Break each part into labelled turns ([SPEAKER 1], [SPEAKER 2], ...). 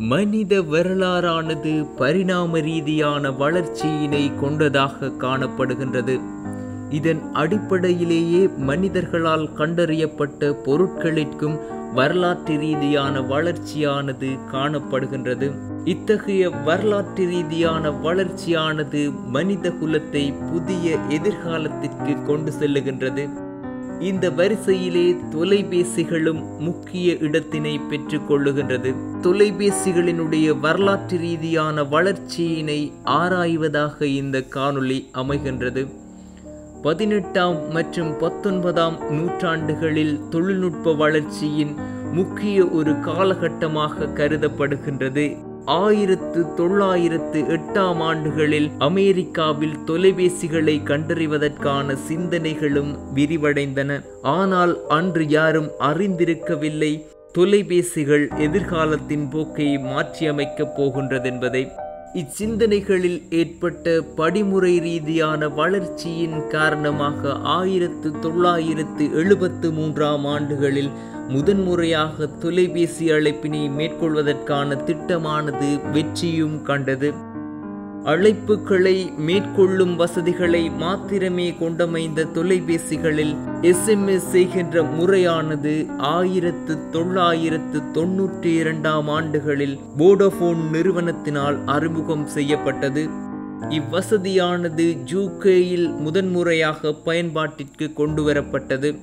[SPEAKER 1] மனித வரலாறானது பரிணாம ரீதியான வளர்ச்சியினை கொண்டதாக காணப்படுகின்றது இதன் அடிப்படையிலேயே மனிதர்களால் கண்டறியப்பட்ட பொருட்களிற்கும் வரலாற்று ரீதியான வளர்ச்சியானது காணப்படுகின்றது இத்தகைய வரலாற்று ரீதியான வளர்ச்சியானது மனித குலத்தை புதிய எதிர்காலத்திற்கு கொண்டு செல்லுகின்றது இந்த வரிசையிலே தொலைபேசிகளும் முக்கிய இடத்தினை பெற்றுக்கொள்ளுகின்றது தொலைபேசிகளினுடைய வரலாற்று ரீதியான வளர்ச்சியினை ஆராய்வதாக இந்த காணொளி அமைகின்றது பதினெட்டாம் மற்றும் பத்தொன்பதாம் நூற்றாண்டுகளில் தொழில்நுட்ப வளர்ச்சியின் முக்கிய ஒரு காலகட்டமாக கருதப்படுகின்றது ஆயிரத்து தொள்ளாயிரத்து எட்டாம் ஆண்டுகளில் அமெரிக்காவில் தொலைபேசிகளை கண்டறிவதற்கான சிந்தனைகளும் விரிவடைந்தன ஆனால் அன்று யாரும் அறிந்திருக்கவில்லை தொலைபேசிகள் எதிர்காலத்தின் போக்கை மாற்றியமைக்கப் போகின்றதென்பதை இச்சிந்தனைகளில் ஏற்பட்ட படிமுறை ரீதியான வளர்ச்சியின் காரணமாக ஆயிரத்து தொள்ளாயிரத்து எழுபத்து மூன்றாம் ஆண்டுகளில் முதன்முறையாக தொலைபேசி அழைப்பினை மேற்கொள்வதற்கான திட்டமானது வெற்றியும் கண்டது அழைப்புகளை மேற்கொள்ளும் வசதிகளை மாத்திரமே கொண்டமைந்த தொலைபேசிகளில் எஸ்எம்எஸ் செய்கின்ற முறையானது ஆயிரத்து தொள்ளாயிரத்து தொன்னூற்றி இரண்டாம் ஆண்டுகளில் போடோபோன் நிறுவனத்தினால் அறிமுகம் செய்யப்பட்டது இவ்வசதியானது ஜூகேயில் முதன்முறையாக பயன்பாட்டிற்கு கொண்டுவரப்பட்டது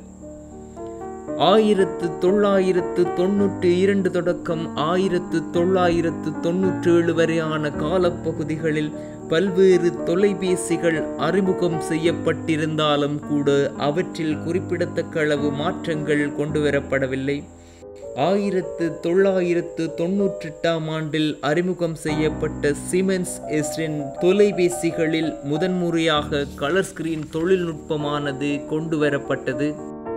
[SPEAKER 1] ஆயிரத்து தொள்ளாயிரத்து தொன்னூற்றி இரண்டு தொடக்கம் ஆயிரத்து தொள்ளாயிரத்து தொன்னூற்றி ஏழு வரையான காலப்பகுதிகளில் பல்வேறு தொலைபேசிகள் அறிமுகம் செய்யப்பட்டிருந்தாலும் கூட அவற்றில் குறிப்பிடத்தக்க அளவு மாற்றங்கள் கொண்டுவரப்படவில்லை ஆயிரத்து தொள்ளாயிரத்து தொன்னூற்றெட்டாம் ஆண்டில் அறிமுகம் செய்யப்பட்ட சிமென்ஸ் எஸ்ரின் தொலைபேசிகளில் முதன்முறையாக கலர் ஸ்கிரீன் தொழில்நுட்பமானது கொண்டுவரப்பட்டது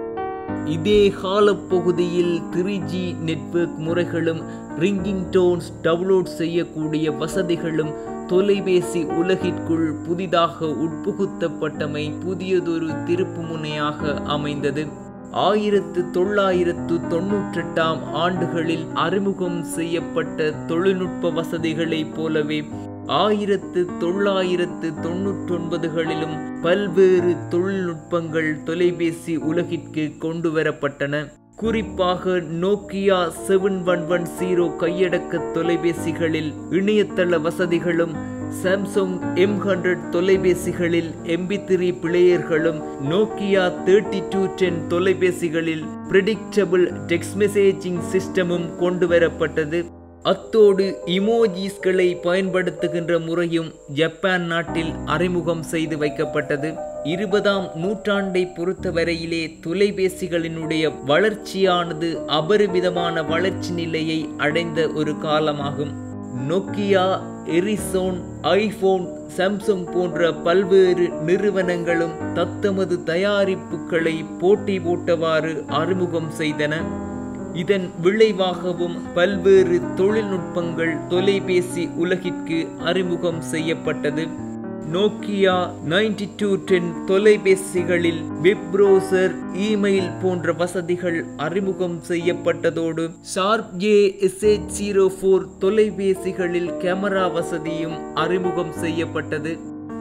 [SPEAKER 1] இதே காலப்பகுதியில் த்ரீ ஜி நெட்வொர்க் முறைகளும் ரிங்கிங் டோன்ஸ் டவுன்லோட் செய்யக்கூடிய வசதிகளும் தொலைபேசி உலகிற்குள் புதிதாக உட்புகுத்தப்பட்டமை புதியதொரு திருப்பு முனையாக அமைந்தது ஆயிரத்து தொள்ளாயிரத்து தொன்னூற்றெட்டாம் ஆண்டுகளில் அறிமுகம் செய்யப்பட்ட தொழில்நுட்ப வசதிகளைப் போலவே ஆயிரத்து தொள்ளாயிரத்து தொன்னூற்றொன்பதுகளிலும் பல்வேறு தொழில்நுட்பங்கள் தொலைபேசி உலகிற்கு கொண்டு வரப்பட்டன குறிப்பாக Nokia seven one one zero கையடக்க தொலைபேசிகளில் இணையதள வசதிகளும் சாம்சங் எம் ஹண்ட்ரட் தொலைபேசிகளில் எம்பி த்ரீ பிளேயர்களும் நோக்கியா தேர்ட்டி டூ டென் தொலைபேசிகளில் ப்ரிடிக்டபிள் டெக்ஸ்ட் மெசேஜிங் சிஸ்டமும் கொண்டு வரப்பட்டது அத்தோடு இமோஜிஸ்களை பயன்படுத்துகின்ற முறையும் ஜப்பான் நாட்டில் அறிமுகம் செய்து வைக்கப்பட்டது இருபதாம் நூற்றாண்டை பொறுத்தவரையிலே தொலைபேசிகளினுடைய வளர்ச்சியானது அபரிமிதமான வளர்ச்சி நிலையை அடைந்த ஒரு காலமாகும் நோக்கியா எரிசோன் ஐபோன் சாம்சங் போன்ற பல்வேறு நிறுவனங்களும் தத்தமது தயாரிப்புகளை போட்டி போட்டவாறு அறிமுகம் செய்தன இதன் விளைவாகவும் பல்வேறு தொழில்நுட்பங்கள் தொலைபேசி உலகிற்கு அறிமுகம் செய்யப்பட்டது நோக்கியா நைன்டி டூ டென் தொலைபேசிகளில் வெப் ப்ரௌசர் இமெயில் போன்ற வசதிகள் அறிமுகம் செய்யப்பட்டதோடு Sharp A SH zero four தொலைபேசிகளில் கேமரா வசதியும் அறிமுகம் செய்யப்பட்டது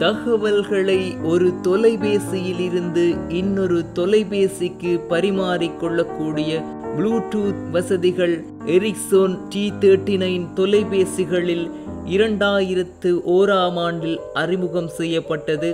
[SPEAKER 1] தகவல்களை ஒரு தொலைபேசியில் இருந்து இன்னொரு தொலைபேசிக்கு பரிமாறிக்கொள்ளக்கூடிய ப்ளூடூத் வசதிகள் எரிக்சோன் டி தேர்ட்டி நைன் தொலைபேசிகளில் இரண்டாயிரத்து ஓராம் ஆண்டில் அறிமுகம் செய்யப்பட்டது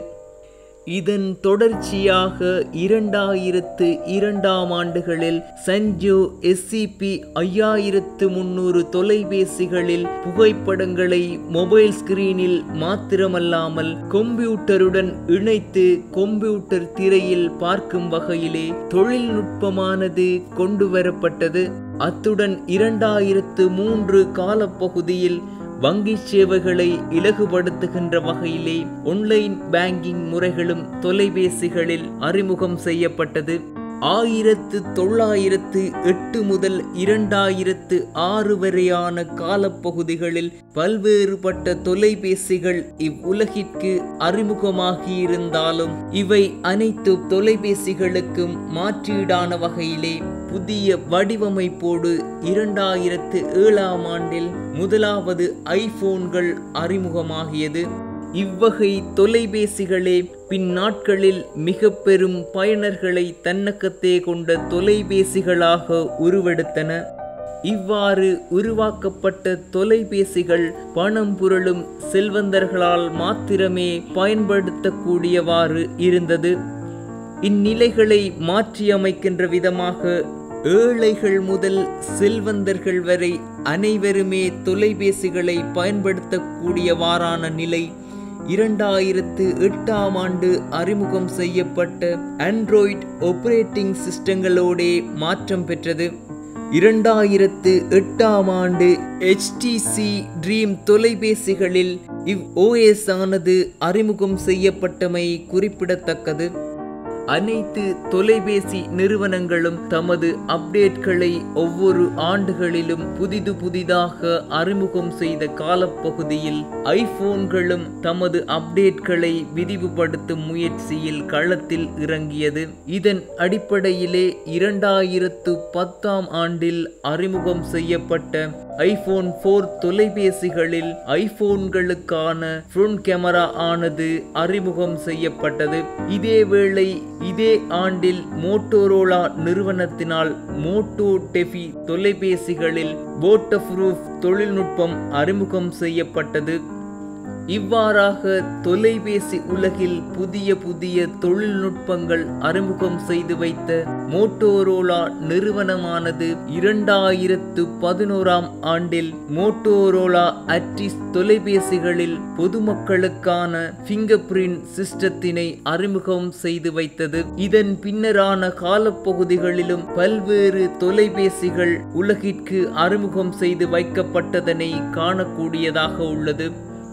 [SPEAKER 1] இதன் தொடர்ச்சியாக இரண்டாயிரத்து இரண்டாம் ஆண்டுகளில் சஞ்சோ எஸ்சிபி ஐயாயிரத்து முன்னூறு தொலைபேசிகளில் புகைப்படங்களை மொபைல் ஸ்கிரீனில் மாத்திரமல்லாமல் கம்ப்யூட்டருடன் இணைத்து கம்ப்யூட்டர் திரையில் பார்க்கும் வகையிலே தொழில்நுட்பமானது கொண்டு வரப்பட்டது அத்துடன் இரண்டாயிரத்து மூன்று காலப்பகுதியில் வங்கி சேவைகளை இலகுபடுத்துகின்ற வகையிலே ஆன்லைன் பேங்கிங் முறைகளும் தொலைபேசிகளில் அறிமுகம் செய்யப்பட்டது ஆயிரத்து தொள்ளாயிரத்து எட்டு முதல் இரண்டாயிரத்து ஆறு வரையான காலப்பகுதிகளில் பல்வேறுபட்ட தொலைபேசிகள் இவ்வுலகிற்கு அறிமுகமாகியிருந்தாலும் இவை அனைத்து தொலைபேசிகளுக்கும் மாற்றீடான வகையிலே புதிய வடிவமைப்போடு இரண்டாயிரத்து ஏழாம் ஆண்டில் முதலாவது ஐபோன்கள் அறிமுகமாகியது இவ்வகை தொலைபேசிகளே பின்னாட்களில் மிக பெரும் பயனர்களை தன்னகத்தே கொண்ட தொலைபேசிகளாக உருவெடுத்தன இவ்வாறு உருவாக்கப்பட்ட தொலைபேசிகள் பணம் புரளும் செல்வந்தர்களால் மாத்திரமே பயன்படுத்தக்கூடியவாறு இருந்தது இந்நிலைகளை மாற்றியமைக்கின்ற விதமாக ஏழைகள் முதல் செல்வந்தர்கள் வரை அனைவருமே தொலைபேசிகளை பயன்படுத்தக்கூடியவாறான நிலை இரண்டாயிரத்து எட்டாம் ஆண்டு அறிமுகம் செய்யப்பட்ட ஆண்ட்ராய்டு ஆபரேட்டிங் சிஸ்டங்களோடே மாற்றம் பெற்றது இரண்டாயிரத்து எட்டாம் ஆண்டு HTC ட்ரீம் தொலைபேசிகளில் இவ் ஓஎஸ் ஆனது அறிமுகம் செய்யப்பட்டமை குறிப்பிடத்தக்கது அனைத்து தொலைபேசி நிறுவனங்களும் தமது அப்டேட்களை ஒவ்வொரு ஆண்டுகளிலும் புதிது புதிதாக அறிமுகம் செய்த காலப்பகுதியில் ஐபோன்களும் தமது அப்டேட்களை விரிவுபடுத்தும் முயற்சியில் களத்தில் இறங்கியது இதன் அடிப்படையிலே இரண்டாயிரத்து பத்தாம் ஆண்டில் அறிமுகம் செய்யப்பட்ட ஐபோன் போர் தொலைபேசிகளில் ஐபோன்களுக்கான ஃப்ரண்ட் கேமரா ஆனது அறிமுகம் செய்யப்பட்டது இதேவேளை இதே ஆண்டில் மோட்டோரோலா நிறுவனத்தினால் மோட்டோ டெஃபி தொலைபேசிகளில் போட்டப்ரூஃப் தொழில்நுட்பம் அறிமுகம் செய்யப்பட்டது இவ்வாறாக தொலைபேசி உலகில் புதிய புதிய தொழில்நுட்பங்கள் அறிமுகம் செய்து வைத்த மோட்டோரோலா நிறுவனமானது இரண்டாயிரத்து பதினோராம் ஆண்டில் மோட்டோரோலா அட்ரிஸ் தொலைபேசிகளில் பொதுமக்களுக்கான பிங்கர் பிரிண்ட் சிஸ்டத்தினை அறிமுகம் செய்து வைத்தது இதன் பின்னரான காலப்பகுதிகளிலும் பல்வேறு தொலைபேசிகள் உலகிற்கு அறிமுகம் செய்து வைக்கப்பட்டதனை காணக்கூடியதாக உள்ளது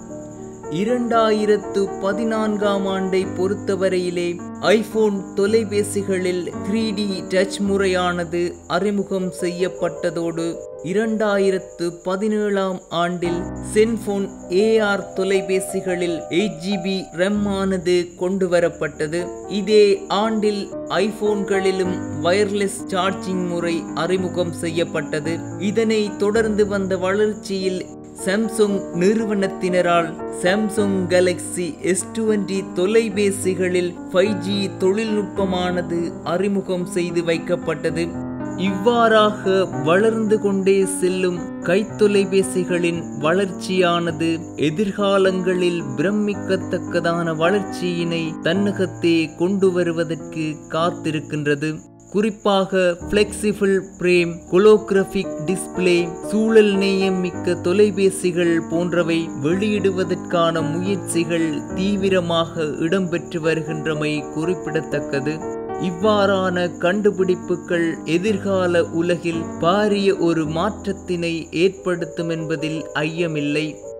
[SPEAKER 1] இரண்டாயிரத்து பதினான்காம் ஆண்டை பொறுத்தவரையிலே ஐபோன் தொலைபேசிகளில் த்ரீ டி டச் முறையானது அறிமுகம் செய்யப்பட்டதோடு இரண்டாயிரத்து பதினேழாம் ஆண்டில் சென்போன் ஏஆர் தொலைபேசிகளில் எயிட் ஜிபி ரெம் ஆனது கொண்டு வரப்பட்டது இதே ஆண்டில் ஐபோன்களிலும் வயர்லெஸ் சார்ஜிங் முறை அறிமுகம் செய்யப்பட்டது இதனை தொடர்ந்து வந்த வளர்ச்சியில் சாம்சங் நிறுவனத்தினரால் சாம்சங் கேலக்ஸி எஸ் டுவெண்டி தொலைபேசிகளில் ஃபைவ் ஜி தொழில்நுட்பமானது அறிமுகம் செய்து வைக்கப்பட்டது இவ்வாறாக வளர்ந்து கொண்டே செல்லும் கைத்தொலைபேசிகளின் வளர்ச்சியானது எதிர்காலங்களில் பிரமிக்கத்தக்கதான வளர்ச்சியினை தன்னகத்தே கொண்டு வருவதற்கு காத்திருக்கின்றது குறிப்பாக பிளெக்சிபிள் பிரேம் கொலோகிராபிக் டிஸ்பிளே சூழல் நேயம் மிக்க தொலைபேசிகள் போன்றவை வெளியிடுவதற்கான முயற்சிகள் தீவிரமாக இடம்பெற்று வருகின்றமை குறிப்பிடத்தக்கது இவ்வாறான கண்டுபிடிப்புகள் எதிர்கால உலகில் பாரிய ஒரு மாற்றத்தினை ஏற்படுத்தும் என்பதில் ஐயமில்லை